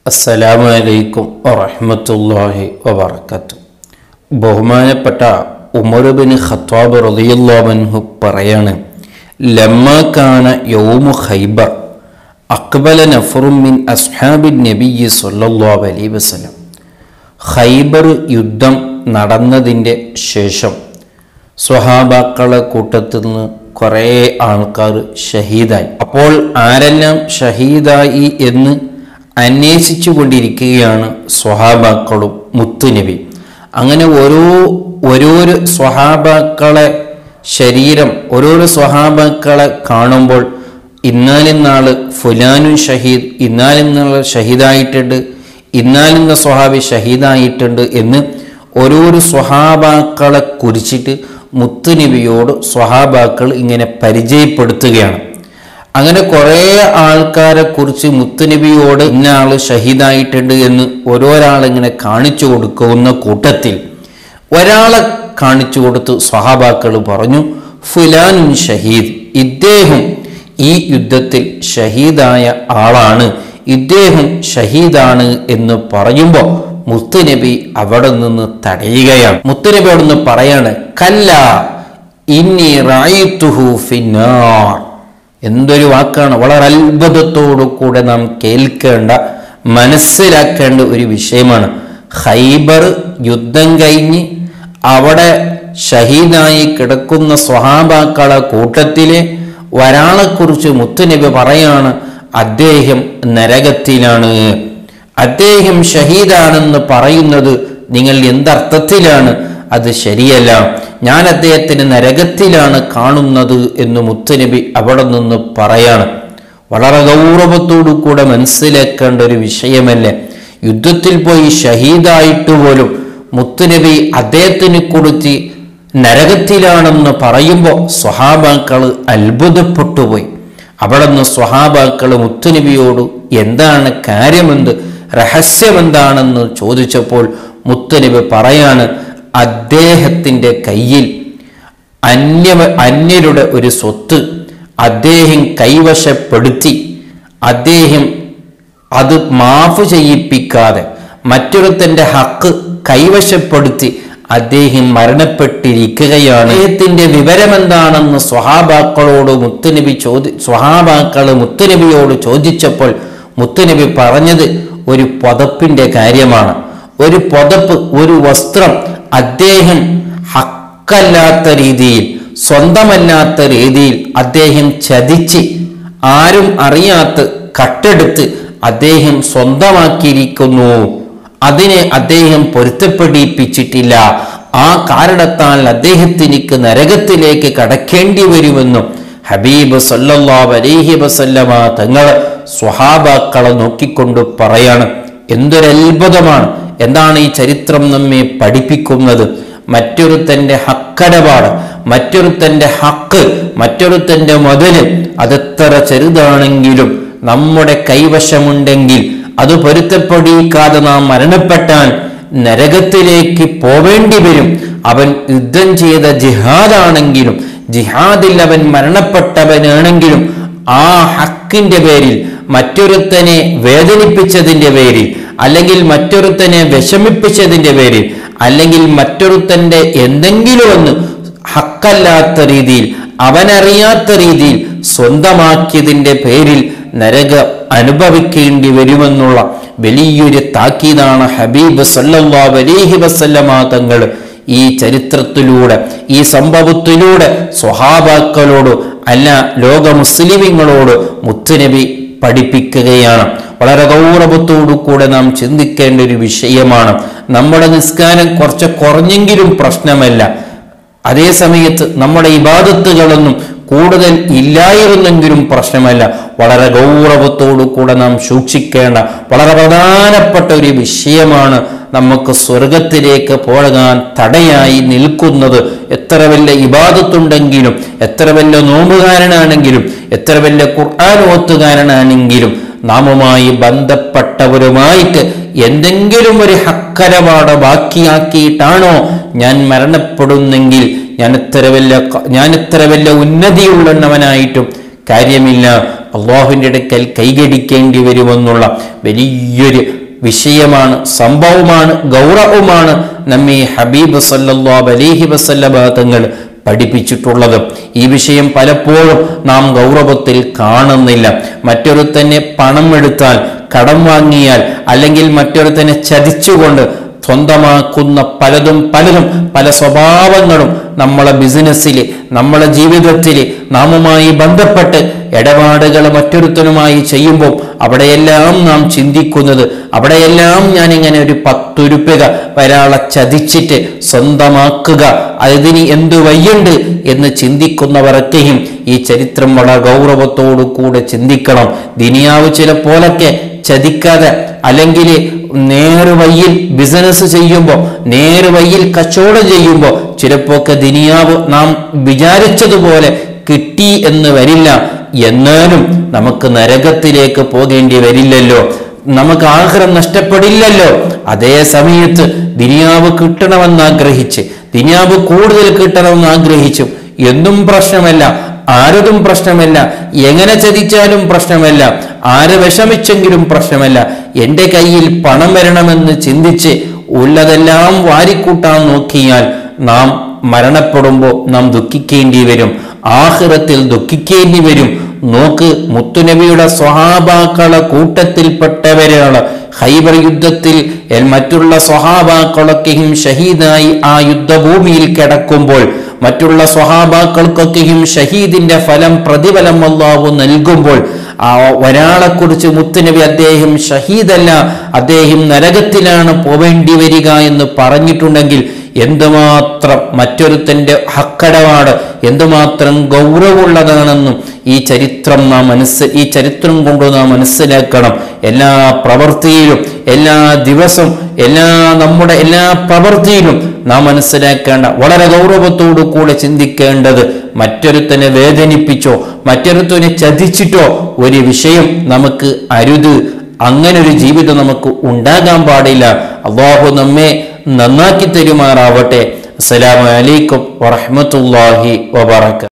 അസ്സലാമു അലൈക്കും വറഹ്മത്തുള്ളാഹി വബറകാത്തു ബഹുമാനപ്പെട്ട ഉമറുബിൻ ഖത്താബ് റളിയല്ലാഹു പറയാണ് ലമ്മ കാന യൗമു ഖൈബർ അക്ബല നഫറും മിൻ അസ്ഹാബിൻ നബിയ്യി സ്വല്ലല്ലാഹു അലൈഹി വസല്ലം ഖൈബർ യുദ്ധം നടന്നതിൻ്റെ ശേഷം സ്വഹാബാക്കളെ കൂട്ടത്തിൽ നിന്ന് കുറേ ആൾക്കാർ ഷഹീദായി അപ്പോൾ ആരെല്ലാം ഷഹീദായി എന്ന് അന്വേഷിച്ചു കൊണ്ടിരിക്കുകയാണ് സ്വഹാബാക്കളും മുത്തുനബി അങ്ങനെ ഓരോ ഓരോരോ സ്വഹാബാക്കളെ ശരീരം ഓരോരോ സ്വഹാബാക്കളെ കാണുമ്പോൾ ഇന്നാലിന്നാള് ഫുലാനും ഷഹീദ് ഇന്നാലിന്നാള് ഷഹീദായിട്ടുണ്ട് ഇന്നാലിന്ന സ്വഹാബി ഷഹീദായിട്ടുണ്ട് എന്ന് ഓരോരോ സ്വഹാബാക്കളെ കുറിച്ചിട്ട് മുത്തുനബിയോട് സ്വഹാബാക്കൾ ഇങ്ങനെ പരിചയപ്പെടുത്തുകയാണ് അങ്ങനെ കുറേ ആൾക്കാരെ കുറിച്ച് മുത്തുനബിയോട് ഇന്ന ആള് ഷഹീദായിട്ടുണ്ട് എന്ന് ഓരോരാളിങ്ങനെ കാണിച്ചു കൊടുക്കുന്ന കൂട്ടത്തിൽ ഒരാളെ കാണിച്ചു കൊടുത്ത് സ്വഹാബാക്കൾ പറഞ്ഞു ഫുലാനുൻ ഷഹീദ് ഇദ്ദേഹം ഈ യുദ്ധത്തിൽ ഷഹീദായ ആളാണ് ഇദ്ദേഹം ഷഹീദാണ് എന്ന് പറയുമ്പോൾ മുത്തുനബി അവിടെ നിന്ന് തടയുകയാണ് മുത്തുനബി അവിടെ നിന്ന് പറയാണ് കല്ല ഇന്നി റായിത്തുഹു ഫിന്നാർ എന്തൊരു വാക്കാണ് വളരെ അത്ഭുതത്തോടു കൂടെ നാം കേൾക്കേണ്ട മനസ്സിലാക്കേണ്ട ഒരു വിഷയമാണ് ഹൈബർ യുദ്ധം കഴിഞ്ഞ് അവിടെ ഷഹീദായി കിടക്കുന്ന സ്വഹാബാക്കളെ കൂട്ടത്തിലെ ഒരാളെക്കുറിച്ച് മുത്തുനബി പറയാണ് അദ്ദേഹം നരകത്തിലാണ് അദ്ദേഹം ഷഹീദാണെന്ന് പറയുന്നത് നിങ്ങൾ എന്തർത്ഥത്തിലാണ് അത് ശരിയല്ല ഞാൻ അദ്ദേഹത്തിന് നരകത്തിലാണ് കാണുന്നത് എന്ന് മുത്തുനബി അവിടെ നിന്ന് പറയാണ് വളരെ ഗൗരവത്തോടു കൂടെ മനസ്സിലാക്കേണ്ട ഒരു വിഷയമല്ലേ യുദ്ധത്തിൽ പോയി ഷഹീദായിട്ട് പോലും മുത്തുനബി അദ്ദേഹത്തിന് കൊടുത്ത് നരകത്തിലാണെന്ന് പറയുമ്പോൾ സ്വഹാബാക്കൾ അത്ഭുതപ്പെട്ടുപോയി അവിടെ നിന്ന് സ്വഹാബാക്കൾ മുത്തുനബിയോട് എന്താണ് കാര്യമെന്ത് രഹസ്യമെന്താണെന്ന് ചോദിച്ചപ്പോൾ മുത്തുനബി പറയാണ് അദ്ദേഹത്തിൻ്റെ കയ്യിൽ അന്യ അന്യരുടെ ഒരു സ്വത്ത് അദ്ദേഹം കൈവശപ്പെടുത്തി അദ്ദേഹം അത് മാഫ് ചെയ്യിപ്പിക്കാതെ മറ്റൊരുത്തൻ്റെ ഹക്ക് കൈവശപ്പെടുത്തി അദ്ദേഹം മരണപ്പെട്ടിരിക്കുകയാണ് അദ്ദേഹത്തിന്റെ വിവരമെന്താണെന്ന് സ്വഹാബാക്കളോട് മുത്തുനബി ചോദി സ്വഹാബാക്കൾ മുത്തുനബിയോട് ചോദിച്ചപ്പോൾ മുത്തുനബി പറഞ്ഞത് ഒരു പുതപ്പിന്റെ കാര്യമാണ് ഒരു പുതപ്പ് ഒരു വസ്ത്രം അദ്ദേഹം ഹക്കല്ലാത്ത രീതിയിൽ സ്വന്തമല്ലാത്ത രീതിയിൽ അദ്ദേഹം ചതിച്ച് ആരും അറിയാത്ത കട്ടെടുത്ത് അദ്ദേഹം സ്വന്തമാക്കിയിരിക്കുന്നു അതിനെ അദ്ദേഹം പൊരുത്തപ്പെടിപ്പിച്ചിട്ടില്ല ആ കാരണത്താൽ അദ്ദേഹത്തിനിക്ക് നരകത്തിലേക്ക് കടക്കേണ്ടി വരുമെന്നും ഹബീബ് സല്ലല്ലാഹു അലൈഹി വസല്ലമ തങ്ങൾ സ്വഹാബാക്കളെ നോക്കിക്കൊണ്ട് പറയാണ് എന്തൊരത്ഭുതമാണ് എന്താണ് ഈ ചരിത്രം നമ്മെ പഠിപ്പിക്കുന്നത് മറ്റൊരുത്തൻ്റെ ഹക്കടപാട് മറ്റൊരുത്തൻ്റെ ഹക്ക് മറ്റൊരുത്തൻ്റെ മുതല് അതെത്ര ചെറുതാണെങ്കിലും നമ്മുടെ കൈവശമുണ്ടെങ്കിൽ അത് പൊരുത്തപ്പെടിക്കാതെ നാം മരണപ്പെട്ടാൽ നരകത്തിലേക്ക് പോവേണ്ടി വരും അവൻ യുദ്ധം ചെയ്ത ജിഹാദാണെങ്കിലും ജിഹാദിൽ അവൻ മരണപ്പെട്ടവനാണെങ്കിലും ആ ഹക്കിന്റെ പേരിൽ മറ്റൊരുത്തനെ വേദനിപ്പിച്ചതിന്റെ പേരിൽ അല്ലെങ്കിൽ മറ്റൊരുത്തനെ വിഷമിപ്പിച്ചതിന്റെ പേരിൽ അല്ലെങ്കിൽ മറ്റൊരുത്തന്റെ എന്തെങ്കിലും ഒന്ന് ഹക്കല്ലാത്ത രീതിയിൽ അവനറിയാത്ത രീതിയിൽ സ്വന്തമാക്കിയതിന്റെ പേരിൽ നരക അനുഭവിക്കേണ്ടി വരുമെന്നുള്ള വലിയൊരു താക്കീതാണ് ഹബീബ് സല്ലല്ലാഹു അലൈഹി വസല്ലമ തങ്ങൾ ഈ ചരിത്രത്തിലൂടെ ഈ സംഭവത്തിലൂടെ സ്വഹാബാക്കളോട് അല്ല ലോക മുസ്ലിമിങ്ങളോട് മുത്തുനബി പഠിപ്പിക്കുകയാണ് വളരെ ഗൗരവത്തോടു കൂടെ നാം ചിന്തിക്കേണ്ട ഒരു വിഷയമാണ് നമ്മുടെ നിസ്കാരം കുറച്ച് കുറഞ്ഞെങ്കിലും പ്രശ്നമല്ല അതേ സമയത്ത് നമ്മുടെ ഇബാദത്തുകളൊന്നും കൂടുതൽ ഇല്ലായിരുന്നെങ്കിലും പ്രശ്നമല്ല വളരെ ഗൗരവത്തോടു കൂടെ നാം സൂക്ഷിക്കേണ്ട വളരെ പ്രധാനപ്പെട്ട ഒരു വിഷയമാണ് നമുക്ക് സ്വർഗത്തിലേക്ക് പോകാൻ തടയായി നിൽക്കുന്നത് എത്ര വലിയ ഇബാദത്തുണ്ടെങ്കിലും എത്ര വലിയ നോമ്പുകാരനാണെങ്കിലും എത്ര വലിയ ഖുർആൻ ഓത്തുകാരനാണെങ്കിലും നാമുമായി ബന്ധപ്പെട്ടവരുമായിട്ട് എന്തെങ്കിലും ഒരു ഹക്കരപാട് ബാക്കിയാക്കിയിട്ടാണോ ഞാൻ മരണപ്പെടുന്നെങ്കിൽ ഞാൻ എത്ര വലിയ ഞാൻ എത്ര വലിയ ഉന്നതിയുള്ളവനായിട്ടും കാര്യമില്ല അള്ളാഹുവിൻ്റെ അടുക്കൽ കൈകടിക്കേണ്ടി വരുമെന്നുള്ള വലിയൊരു വിഷയമാണ് സംഭവമാണ് ഗൗരവമാണ് നമ്മെ ഹബീബ് സല്ലല്ലാഹു അലൈഹി വസല്ലമ തങ്ങൾ പഠിപ്പിച്ചിട്ടുള്ളത് ഈ വിഷയം പലപ്പോഴും നാം ഗൗരവത്തിൽ കാണുന്നില്ല മറ്റൊരുത്തന്നെ പണം എടുത്താൽ കടം വാങ്ങിയാൽ അല്ലെങ്കിൽ മറ്റൊരുത്തനെ ചതിച്ചുകൊണ്ട് സ്വന്തമാക്കുന്ന പലതും പലതും പല സ്വഭാവങ്ങളും നമ്മളെ ബിസിനസ്സിൽ നമ്മളെ ജീവിതത്തിൽ നാമുമായി ബന്ധപ്പെട്ട് ഇടപാടുകൾ മറ്റൊരുത്തനുമായി ചെയ്യുമ്പോൾ അവിടെയെല്ലാം നാം ചിന്തിക്കുന്നത് അവിടെയെല്ലാം ഞാൻ ഇങ്ങനെ ഒരു പത്തുരുപ്പക ഒരാളെ ചതിച്ചിട്ട് സ്വന്തമാക്കുക അതിന് എന്തു വയ്യുണ്ട് എന്ന് ചിന്തിക്കുന്നവരൊക്കെയും ഈ ചരിത്രം വളരെ ഗൗരവത്തോടു കൂടെ ചിന്തിക്കണം ദിനിയാവ് ചിലപ്പോലൊക്കെ ചതിക്കാതെ അല്ലെങ്കിൽ നേർവയ്യിൽ ബിസിനസ് ചെയ്യുമ്പോൾ നേർവയ്യിൽ കച്ചവടം ചെയ്യുമ്പോൾ ചിലപ്പോഴൊക്കെ ദിനിയാവ് നാം വിചാരിച്ചതുപോലെ കിട്ടി എന്ന് വരില്ല എന്നാലും നമുക്ക് നരകത്തിലേക്ക് പോകേണ്ടി വരില്ലല്ലോ നമുക്ക് ആഗ്രഹം നഷ്ടപ്പെടില്ലല്ലോ അതേ സമയത്ത് ദിനിയാവ് കിട്ടണമെന്ന് ആഗ്രഹിച്ച് ദിനിയാവ് കൂടുതൽ കിട്ടണമെന്ന് ആഗ്രഹിച്ചു എന്നും പ്രശ്നമല്ല ആരതും പ്രശ്നമല്ല എങ്ങനെ ചതിച്ചാലും പ്രശ്നമല്ല ആര് വിഷമിച്ചെങ്കിലും പ്രശ്നമല്ല എൻ്റെ കയ്യിൽ പണം വരണമെന്ന് ചിന്തിച്ച് ഉള്ളതെല്ലാം വാരിക്കൂട്ടാൻ നോക്കിയാൽ നാം മരണപ്പെടുമ്പോൾ നാം ദുഃഖിക്കേണ്ടി വരും ആഹ്റത്തിൽ ദുഃഖിക്കേണ്ടി വരും നോക്ക് മുത്തുനബിയുടെ സ്വഹാബാക്കളെ കൂട്ടത്തിൽപ്പെട്ടവരാണ് ഹൈബർ യുദ്ധത്തിൽ എൽ മറ്റുള്ള സ്വഹാബാക്കളൊക്കെയും ഷഹീദായി ആ യുദ്ധഭൂമിയിൽ കിടക്കുമ്പോൾ മറ്റുള്ള സ്വഹാബാക്കൾക്കൊക്കെയും ഷഹീദിന്റെ ഫലം പ്രതിഫലം അള്ളാഹു നൽകുമ്പോൾ ആ ഒരാളെ കുറിച്ച് മുത്തുനബി അദ്ദേഹം ഷഹീദല്ല അദ്ദേഹം നരകത്തിലാണ് പോവേണ്ടി വരിക എന്ന് പറഞ്ഞിട്ടുണ്ടെങ്കിൽ എന്തുമാത്രം മറ്റൊരുത്തന്റെ ഹക്കടപാട് എന്തുമാത്രം ഗൗരവമുള്ളതാണെന്നും ഈ ചരിത്രം നാം മനസ്സ് ഈ ചരിത്രം കൊണ്ട് നാം മനസ്സിലാക്കണം എല്ലാ പ്രവൃത്തിയിലും എല്ലാ ദിവസവും എല്ലാ നമ്മുടെ എല്ലാ പ്രവൃത്തിയിലും നാം മനസ്സിലാക്കേണ്ട വളരെ ഗൗരവത്തോടു കൂടെ ചിന്തിക്കേണ്ടത് മറ്റൊരുത്തനെ വേദനിപ്പിച്ചോ മറ്റൊരുത്തനെ ചതിച്ചിട്ടോ ഒരു വിഷയം നമുക്ക് അരുത് അങ്ങനെ ഒരു ജീവിതം നമുക്ക് ഉണ്ടാകാൻ പാടില്ല അള്ളാഹു നമ്മെ നന്നാക്കി തരുമാറാവട്ടെ അസ്സലാമു അലൈക്കും വറഹ്മത്തുള്ളാഹി വബറകാതുഹു